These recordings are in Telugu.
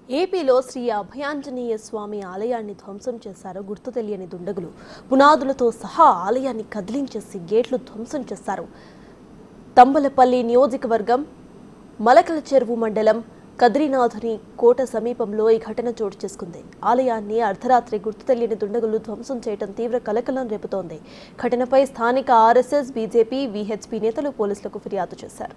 ఏపీలో శ్రీ అభయాంజనేయ స్వామి ఆలయాన్ని ధ్వంసం చేశారు గుర్తు తెలియని దుండగులు పునాదులతో సహా ఆలయాన్ని కదిలించేసి గేట్లు ధ్వంసం చేశారు తంబలపల్లి నియోజకవర్గం మలకల చెరువు మండలం కద్రీనాథుని కోట సమీపంలో ఈ ఘటన చోటు చేసుకుంది ఆలయాన్ని అర్ధరాత్రి గుర్తు తెలియని దుండగులు ధ్వంసం చేయడం తీవ్ర కలకలం రేపుతోంది ఘటనపై స్థానిక ఆర్ఎస్ఎస్ బీజేపీ వీహెచ్పీ నేతలు పోలీసులకు ఫిర్యాదు చేశారు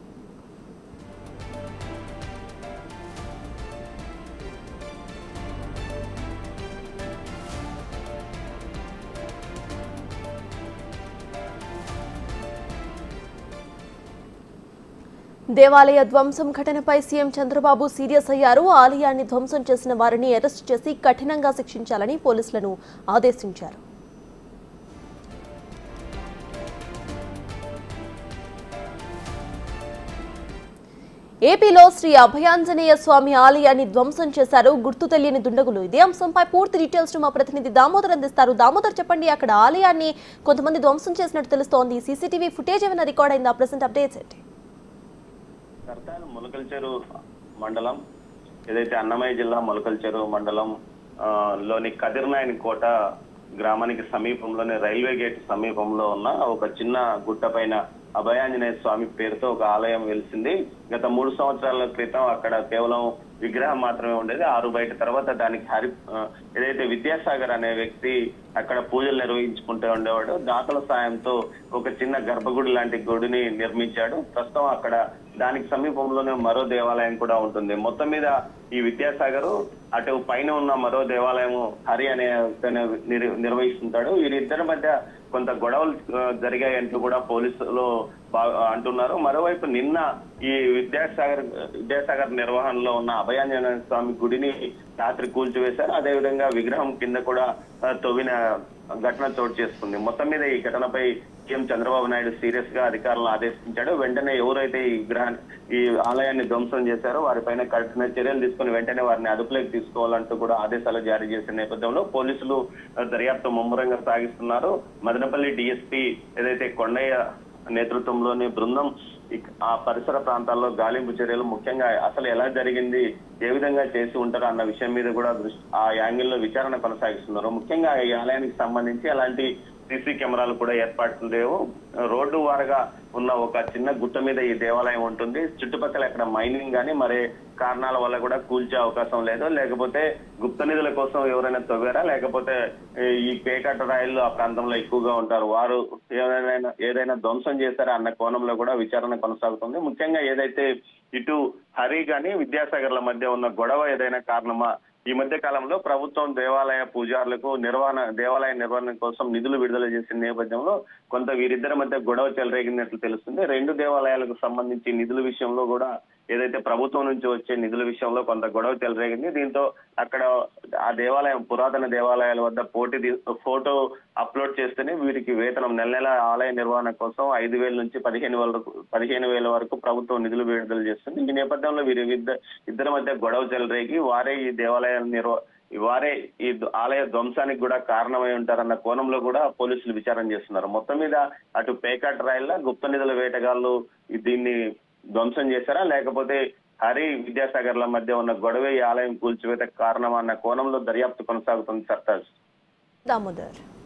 దేవాలయ ధ్వంసం ఘటనపై సీఎం చంద్రబాబు సీరియస్ అయ్యారు ఆలయాన్ని ధ్వంసం చేసిన వారిని అరెస్ట్ చేసి కఠినంగా శిక్షించాలని పోలీసులను ఆదేశించారు ఏపీలో శ్రీ అభయాంజనేయ స్వామి ఆలయాన్ని ధ్వంసం చేశారు గుర్తు తెలియని దుండగులు ఇదే అంశంపై పూర్తి డీటెయిల్స్ ను మా ప్రతినిధి దామోదర్ అందిస్తారు దామోదర్ చెప్పండి అక్కడ ఆలయాన్ని కొంతమంది ధ్వంసం చేసినట్టు తెలుస్తోంది సీసీటీవీ ఫుటేజ్ ఏమైనా రికార్డ్ అయిందా ప్రెసెంట్ అప్డేట్స్ ఏంటి కర్తాల్ మొలకల్చెరు మండలం ఏదైతే అన్నమయ్య జిల్లా మొలకల్చెరు మండలం ఆ, లోని కదిర్నాయని కోట గ్రామానికి సమీపంలోనే రైల్వే గేట్ సమీపంలో ఉన్న ఒక చిన్న గుట్ట పైన అభయాంజనేయ స్వామి పేరుతో ఒక ఆలయం వెలిసింది గత మూడు సంవత్సరాల క్రితం అక్కడ కేవలం విగ్రహం మాత్రమే ఉండేది ఆరు బయట తర్వాత దానికి హరి ఆ, ఏదైతే విద్యాసాగర్ అనే వ్యక్తి అక్కడ పూజలు నిర్వహించుకుంటూ ఉండేవాడు దాతల సాయంతో ఒక చిన్న గర్భగుడి లాంటి గుడిని నిర్మించాడు ప్రస్తుతం అక్కడ దానికి సమీపంలోనే మరో దేవాలయం కూడా ఉంటుంది మొత్తం మీద ఈ విద్యాసాగర్ అటు పైన ఉన్న మరో దేవాలయము హరి అనే వ్యక్తిని నిర్- నిర్వహిస్తుంటాడు వీరిద్దరి మధ్య కొంత గొడవలు ఆ, జరిగాయంటూ కూడా పోలీసులు బా- అంటున్నారు మరోవైపు నిన్న ఈ విద్యాసాగర్ విద్యాసాగర్ నిర్వహణలో ఉన్న అభయాంజనేయ స్వామి గుడిని రాత్రి కూల్చివేశారు అదేవిధంగా విగ్రహం కింద కూడా ఆ, తవ్విన ఘటన చోటు చేసుకుంది మొత్తం మీద ఈ ఘటనపై సీఎం చంద్రబాబు నాయుడు సీరియస్ గా అధికారులను ఆదేశించాడు వెంటనే ఎవరైతే ఈ విగ్రహాన్ని ఈ ఆలయాన్ని ధ్వంసం చేశారో వారిపైన కఠిన చర్యలు తీసుకుని వెంటనే వారిని అదుపులోకి తీసుకోవాలంటూ కూడా ఆదేశాలు జారీ చేసిన నేపథ్యంలో పోలీసులు ఆ, దర్యాప్తు ముమ్మరంగా సాగిస్తున్నారు మదనపల్లి డిఎస్పీ ఏదైతే కొండయ్య నేతృత్వంలోని బృందం ఇక్- ఆ పరిసర ప్రాంతాల్లో గాలింపు చర్యలు ముఖ్యంగా అసలు ఎలా జరిగింది ఏ విధంగా చేసి ఉంటారు అన్న విషయం మీద కూడా దృష్టి ఆ యాంగిల్లో విచారణ కొనసాగిస్తున్నారు ముఖ్యంగా ఈ ఆలయానికి సంబంధించి అలాంటి సీసీ కెమెరాలు కూడా ఏర్పాట్లు లేవు రోడ్డు వారగా ఉన్న ఒక చిన్న గుట్ట మీద ఈ దేవాలయం ఉంటుంది చుట్టుపక్కల ఎక్కడ మైనింగ్ కానీ మరే కారణాల వల్ల కూడా కూల్చే అవకాశం లేదు లేకపోతే గుప్త నిధుల కోసం ఎవరైనా తవ్వారా లేకపోతే ఈ పేకట్ట రాయిలు ఆ ప్రాంతంలో ఎక్కువగా ఉంటారు వారు ఏదైనా ఏదైనా ధ్వంసం చేశారా అన్న కోణంలో కూడా విచారణ కొనసాగుతుంది ముఖ్యంగా ఏదైతే ఇటు హరి గాని విద్యాసాగర్ల మధ్య ఉన్న గొడవ ఏదైనా కారణమా ఈ మధ్య కాలంలో ప్రభుత్వం దేవాలయ పూజారులకు నిర్వహణ దేవాలయ నిర్వహణ కోసం నిధులు విడుదల చేసిన నేపథ్యంలో కొంత వీరిద్దరి మధ్య గొడవ చెలరేగినట్లు తెలుస్తుంది రెండు దేవాలయాలకు సంబంధించి నిధుల విషయంలో కూడా ఏదైతే ప్రభుత్వం నుంచి వచ్చే నిధుల విషయంలో కొంత గొడవ చెలరేగింది దీంతో అక్కడ ఆ దేవాలయం పురాతన దేవాలయాల వద్ద పోటీ తీ- ఫోటో అప్లోడ్ చేస్తేనే వీరికి వేతనం నెల నెల ఆలయ నిర్వహణ కోసం ఐదు వేల నుంచి పదిహేను వేల వరకు పదిహేను వేల వరకు ప్రభుత్వం నిధులు విడుదల చేస్తుంది ఈ నేపథ్యంలో వీరి ఇద్ద- ఇద్దరి మధ్య గొడవ చెలరేగి వారే ఈ దేవాలయ నిర్వ వారే ఈ ద- ఆలయ ధ్వంసానికి కూడా కారణమై ఉంటారన్న కోణంలో కూడా పోలీసులు విచారణ చేస్తున్నారు మొత్తం మీద అటు పేకాట్ రాయల్ల గుప్త నిధుల వేటగాళ్ళు ఈ దీన్ని ధ్వంసం చేశారా లేకపోతే హరి విద్యాసాగర్ల మధ్య ఉన్న గొడవ ఈ ఆలయం కూల్చివేత కారణమా అన్న కోణంలో దర్యాప్తు కొనసాగుతుంది సర్తాజ్ దామోదర్